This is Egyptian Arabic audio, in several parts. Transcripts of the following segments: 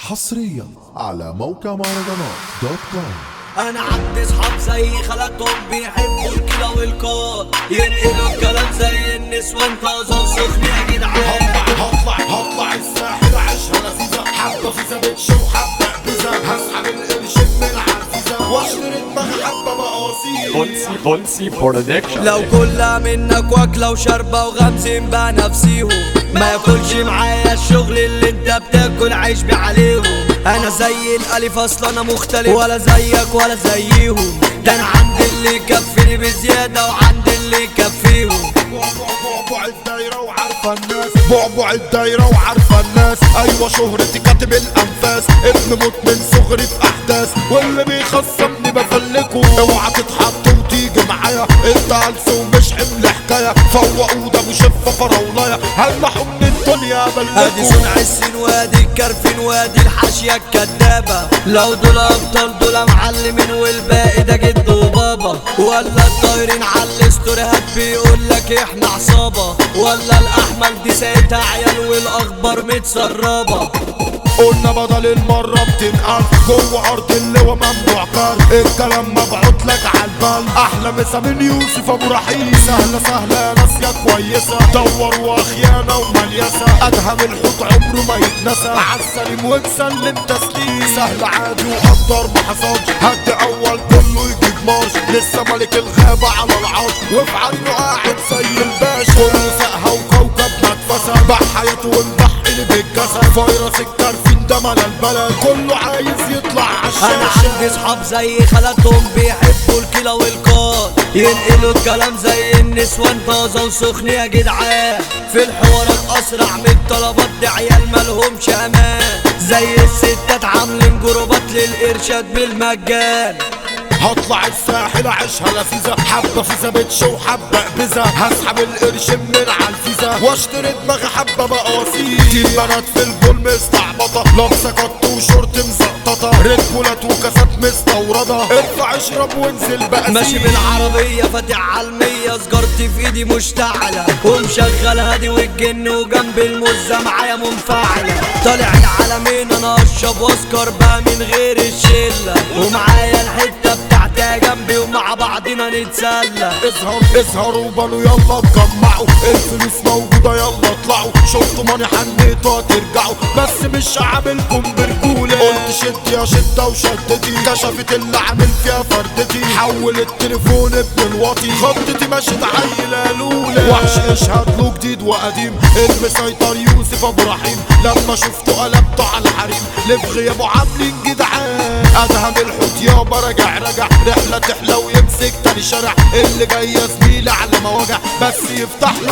حصريا على موقع مهرجانات دوت كوم انا عندي اصحاب زي خالاتهم بيحبوا الكلا والكار ينقلوا الكلام زي النسوان طازه وسخن يا جدعان هطلع هطلع الساحل عيشها لذيذة حبة فيزا بتش وحبة بيزا هسحب القرش من العزيزة واشتري دماغ حبة بقاصير بونسي بونسي برودكشن لو كلها منك واكله وشاربه وغمزين بقى نفسيهم ما ياكلش معايا الشغل اللي انت بتاكل عيش بيه عليهم انا زي الالف اصلا انا مختلف ولا زيك ولا زيهم ده انا عندي اللي يكفيني بزياده وعندي اللي يكفيهم بعبع الدايرة وعارفة الناس بعبع الدايرة وعارفة الناس أيوة شهرتي كاتب الأنفاس ابن موت من صغري في أحداث واللي بيخصمني بفلكه اوعى تتحط وتيجي معايا انت هلس ومش حمل حكاية فوقوا ده مشفة فراولاية هلمحوا من الدنيا ادي بلكوا صنع السين وادي الكرفين وادي الحاشية الكدابة لو دول ابطال دول معلمين والباقي ده جد وبابا ولا الطايرين على الاستوريهات بيقول لك احنا عصابة ولا الاحمل دي سايتها عيال والاخبار متسربة قلنا بدل المرة بتنقل جوه أرض اللواء ممنوع كار الكلام مبعوت لك عالبال أحلى مسا من يوسف أبو رحيم سهلة سهلة يا ناس يا كويسة دوروا خيانة ومليسة أدهم الحوت عمره ما يتنسى عالسليم وتسلم تسليم سهل عادي وقدر ما حصلش هد أول كله يجيب مارش لسه ملك الغابة على العرش وفي عينه قاعد زي الباشا كله سقها وكوكب مدفسة باع حياته ومضحي بالجسد فيروس الكرفين ده مال البلد كله عايز يطلع انا عالشاشة عندي صحاب زي خالاتهم بيحبوا الكلا والكار ينقلوا الكلام زي النسوان طازه وسخن يا جدعان في الحوارات اسرع من الطلبات دي عيال مالهمش امان زي الستات عاملين جروبات للارشاد بالمجان هطلع الساحل اعيشها لذيذة حبة فيزا بتش وحبة اقبزة هسحب القرش من عالفيزا واشتري دماغي حبة بقاصير دي بنات في الجول مستعبطة لابسة كت وشورت مزقططة ريد بولات وكاسات مستوردة ارفع اشرب وانزل بقى ماشي بالعربية فاتح عالمية سجارتي في ايدي مشتعلة ومشغل هادي والجن وجنب المزة معايا منفعلة طالع العالمين انا اشرب واسكر بقى من غير الشلة ومعايا الحتة بتاعتي جنبي ومع بعضنا نتسلى اظهر اظهروا وبنوا يلا اتجمعوا الفلوس موجودة يلا اطلعوا شفتوا ماني حنيتوا هترجعوا بس مش عاملكم برجولة قلت شد يا شدة وشدتي كشفت اللي عامل فيها فردتي حول التليفون ابن الواطي خطتي مشت عيلة لولة وحش اشهد له جديد وقديم المسيطر يوسف ابو رحيم لما شفته قلبته على الحريم لف غيابه عاملين جدعان ادهم الحوت يابا راجع راجع رحلة تحلى ويمسك تاني شارع اللي جاي يا زميلي على مواجع بس يفتح له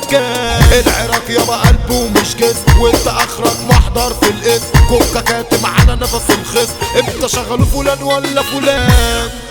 السجاد العراق يابا قلبه مش جس وانت اخرك محضر في الاسم كوكا كاتم على نفس الخصم انت شغله فلان ولا فلان